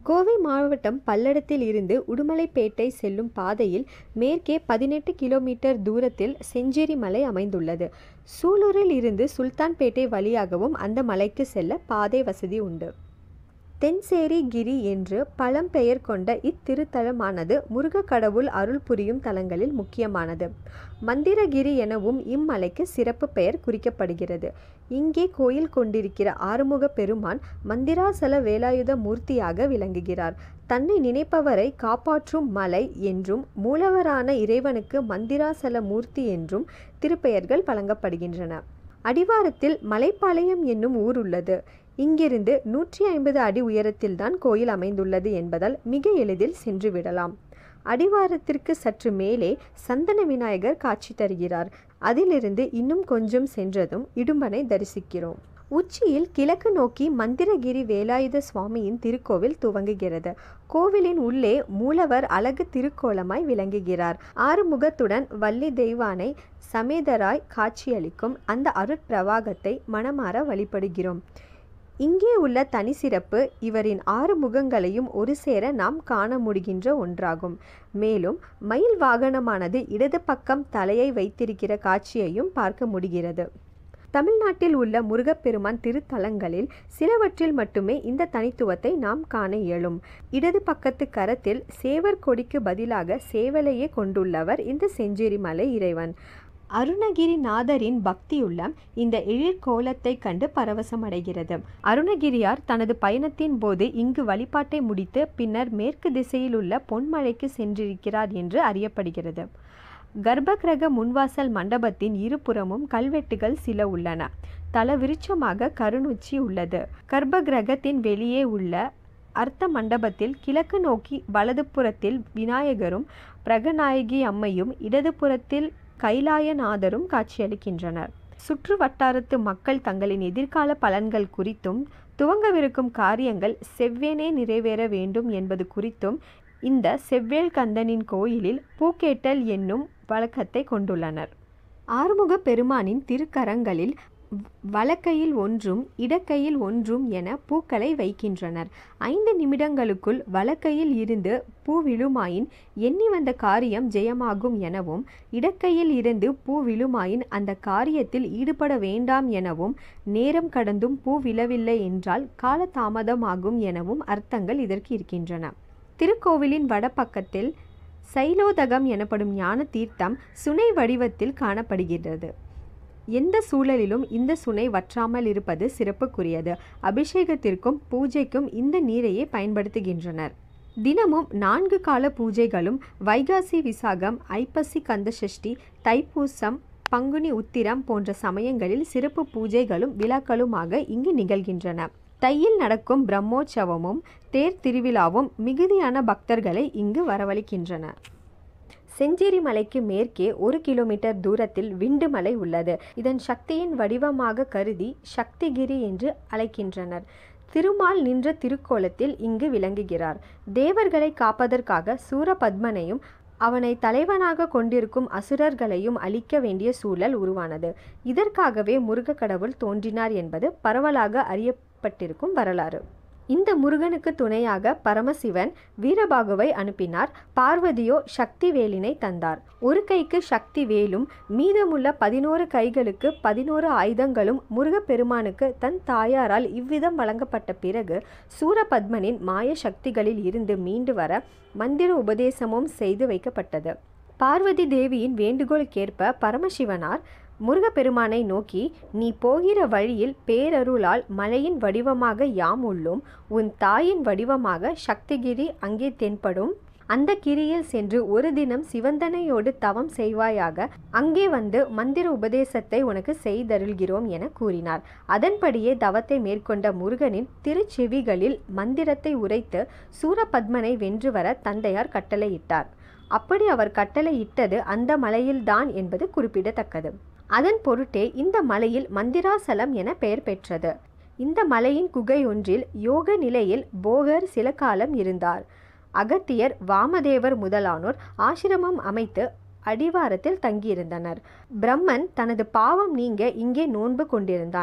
கோவை மாவட்டம் பல்லடத்தில் இருந்து உடுமலைப்பேட்டை செல்லும் பாதையில் மேற்கே பதினெட்டு கிலோமீட்டர் தூரத்தில் செஞ்சேரி மலை அமைந்துள்ளது சூலூரில் இருந்து சுல்தான்பேட்டை வழியாகவும் அந்த மலைக்கு செல்ல பாதை வசதி உண்டு தென்சேரி கிரி என்று பழம்பெயர் கொண்ட இத்திருத்தலமானது முருகக் கடவுள் அருள் புரியும் தலங்களில் முக்கியமானது மந்திரகிரி எனவும் இம்மலைக்கு சிறப்பு பெயர் குறிக்கப்படுகிறது இங்கே கோயில் கொண்டிருக்கிற ஆறுமுக பெருமான் மந்திராசல வேலாயுத மூர்த்தியாக விளங்குகிறார் தன்னை நினைப்பவரை காப்பாற்றும் மலை என்றும் மூலவரான இறைவனுக்கு மந்திராசல மூர்த்தி என்றும் திருப்பெயர்கள் வழங்கப்படுகின்றன அடிவாரத்தில் மலைப்பாளையம் என்னும் ஊர் உள்ளது இங்கிருந்து நூற்றி ஐம்பது அடி உயரத்தில்தான் கோயில் அமைந்துள்ளது என்பதால் மிக எளிதில் சென்று விடலாம் அடிவாரத்திற்கு சற்று மேலே சந்தன விநாயகர் காட்சி தருகிறார் அதிலிருந்து இன்னும் கொஞ்சம் சென்றதும் இடும்பனை தரிசிக்கிறோம் உச்சியில் கிழக்கு நோக்கி மந்திரகிரி வேலாயுத சுவாமியின் திருக்கோவில் துவங்குகிறது கோவிலின் உள்ளே மூலவர் அழகு திருக்கோலமாய் விளங்குகிறார் ஆறுமுகத்துடன் வள்ளி தெய்வானை சமேதராய் காட்சியளிக்கும் அந்த அருட்பிரவாகத்தை மனமாற வழிபடுகிறோம் இங்கே உள்ள தனி சிறப்பு இவரின் ஆறு முகங்களையும் ஒரு சேர நாம் காண முடிகின்ற ஒன்றாகும் மேலும் மயில் வாகனமானது இடது பக்கம் தலையை வைத்திருக்கிற காட்சியையும் பார்க்க முடிகிறது தமிழ்நாட்டில் உள்ள முருகப்பெருமான் திருத்தலங்களில் சிலவற்றில் மட்டுமே இந்த தனித்துவத்தை நாம் காண இயலும் இடது பக்கத்து கரத்தில் சேவர் கொடிக்கு பதிலாக சேவலையே கொண்டுள்ளவர் இந்த செஞ்சேரிமலை இறைவன் அருணகிரிநாதரின் பக்தியுள்ளம் இந்த எழிற்கோலத்தை கண்டு பரவசமடைகிறது அருணகிரியார் தனது பயணத்தின் போது இங்கு வழிபாட்டை முடித்து பின்னர் மேற்கு திசையில் உள்ள பொன்மலைக்கு சென்றிருக்கிறார் என்று அறியப்படுகிறது கர்ப்பகிரக முன்வாசல் மண்டபத்தின் இருபுறமும் கல்வெட்டுகள் சில உள்ளன தல விருட்சமாக கருணுச்சி உள்ளது கர்ப்பகிரகத்தின் வெளியே உள்ள அர்த்த மண்டபத்தில் கிழக்கு நோக்கி வலதுபுறத்தில் விநாயகரும் பிரகநாயகி அம்மையும் இடதுபுறத்தில் கைலாயநாதரும் காட்சியளிக்கின்றனர் சுற்று வட்டாரத்து மக்கள் தங்களின் எதிர்கால பலன்கள் குறித்தும் துவங்கவிருக்கும் காரியங்கள் செவ்வேனே நிறைவேற வேண்டும் என்பது குறித்தும் இந்த செவ்வேல் கந்தனின் கோயிலில் பூக்கேட்டல் என்னும் வழக்கத்தை கொண்டுள்ளனர் ஆறுமுக பெருமானின் திருக்கரங்களில் வலக்கையில் ஒன்றும் இடக்கையில் ஒன்றும் என பூக்களை வைக்கின்றனர் ஐந்து நிமிடங்களுக்குள் வலக்கையில் இருந்து பூ விழுமாயின் எண்ணி வந்த காரியம் ஜெயமாகும் எனவும் இடக்கையில் இருந்து பூ விழுமாயின் அந்த காரியத்தில் ஈடுபட வேண்டாம் எனவும் நேரம் கடந்தும் பூ விழவில்லை என்றால் காலதாமதமாகும் எனவும் அர்த்தங்கள் இதற்கு இருக்கின்றன திருக்கோவிலின் வடபக்கத்தில் சைலோதகம் எனப்படும் ஞான தீர்த்தம் சுனை வடிவத்தில் காணப்படுகிறது எந்த சூழலிலும் இந்த சுனை வற்றாமல் இருப்பது சிறப்புக்குரியது அபிஷேகத்திற்கும் பூஜைக்கும் இந்த நீரையே பயன்படுத்துகின்றனர் தினமும் நான்கு கால பூஜைகளும் வைகாசி விசாகம் ஐப்பசி கந்தசஷ்டி தைப்பூசம் பங்குனி உத்திரம் போன்ற சமயங்களில் சிறப்பு பூஜைகளும் விழாக்களுமாக இங்கு நிகழ்கின்றன தையில் நடக்கும் பிரம்மோற்சவமும் தேர் திருவிழாவும் மிகுதியான பக்தர்களை இங்கு வரவழைக்கின்றன செஞ்சேரி மலைக்கு மேற்கே ஒரு கிலோமீட்டர் தூரத்தில் விண்டு மலை உள்ளது இதன் சக்தியின் வடிவமாக கருதி சக்திகிரி என்று அழைக்கின்றனர் திருமால் நின்ற திருக்கோலத்தில் இங்கு விளங்குகிறார் தேவர்களை காப்பதற்காக சூரபத்மனையும் அவனை தலைவனாக கொண்டிருக்கும் அசுரர்களையும் அழிக்க வேண்டிய சூழல் உருவானது இதற்காகவே முருக கடவுள் தோன்றினார் என்பது பரவலாக அறியப்பட்டிருக்கும் வரலாறு இந்த முருகனுக்கு துணையாக பரமசிவன் வீரபாகுவை அனுப்பினார் பார்வதியோ சக்தி வேலினை தந்தார் ஒரு கைக்கு சக்தி வேலும் மீதமுள்ள பதினோரு கைகளுக்கு பதினோரு ஆயுதங்களும் முருகப்பெருமானுக்கு தன் தாயாரால் இவ்விதம் வழங்கப்பட்ட பிறகு சூரபத்மனின் மாய சக்திகளில் இருந்து மீண்டு வர மந்திர உபதேசமும் செய்து வைக்கப்பட்டது பார்வதி தேவியின் வேண்டுகோளுக்கேற்ப பரமசிவனார் முருகப்பெருமானை நோக்கி நீ போகிற வழியில் பேரருளால் மலையின் வடிவமாக யாம் உள்ளோம் உன் தாயின் வடிவமாக சக்திகிரி அங்கே தென்படும் அந்த கிரியில் சென்று ஒரு தினம் சிவந்தனையோடு தவம் செய்வாயாக அங்கே வந்து மந்திர உபதேசத்தை உனக்கு செய்தருள்கிறோம் என கூறினார் அதன்படியே தவத்தை மேற்கொண்ட முருகனின் திருச்செவிகளில் மந்திரத்தை உரைத்து சூரபத்மனை வென்று வர தந்தையார் கட்டளையிட்டார் அப்படி அவர் கட்டளையிட்டது அந்த மலையில்தான் என்பது குறிப்பிடத்தக்கது அதன் பொருட்டே இந்த மலையில் மந்திராசலம் என பெயர் பெற்றது இந்த மலையின் குகை ஒன்றில் யோக நிலையில் போகர் சில காலம் இருந்தார் அகத்தியர் வாமதேவர் முதலானோர் ஆசிரமம் அமைத்து அடிவாரத்தில் தங்கியிருந்தனர் பிரம்மன் தனது பாவம் நீங்க இங்கே நோன்பு கொண்டிருந்தான்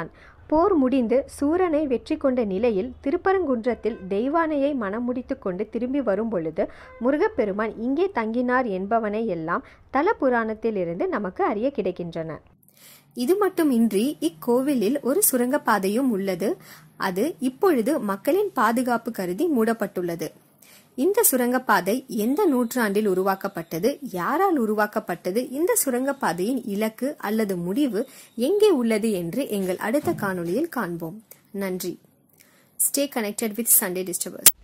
போர் முடிந்து சூரனை வெற்றி கொண்ட நிலையில் திருப்பரங்குன்றத்தில் தெய்வானையை மனமுடித்து கொண்டு திரும்பி வரும் பொழுது முருகப்பெருமான் இங்கே தங்கினார் என்பவனை எல்லாம் தல புராணத்திலிருந்து நமக்கு அறிய கிடைக்கின்றன இது மட்டுமின்றி இக்கோவிலில் ஒரு சுரங்கப்பாதையும் உள்ளது அது இப்பொழுது மக்களின் பாதுகாப்பு கருதி மூடப்பட்டுள்ளது இந்த சுரங்கப்பாதை எந்த நூற்றாண்டில் உருவாக்கப்பட்டது யாரால் உருவாக்கப்பட்டது இந்த சுரங்கப்பாதையின் இலக்கு அல்லது முடிவு எங்கே உள்ளது என்று எங்கள் அடுத்த காணொளியில் காண்போம் நன்றி ஸ்டே கனெக்டட் வித் சண்டே டிஸ்டர்பர்ஸ்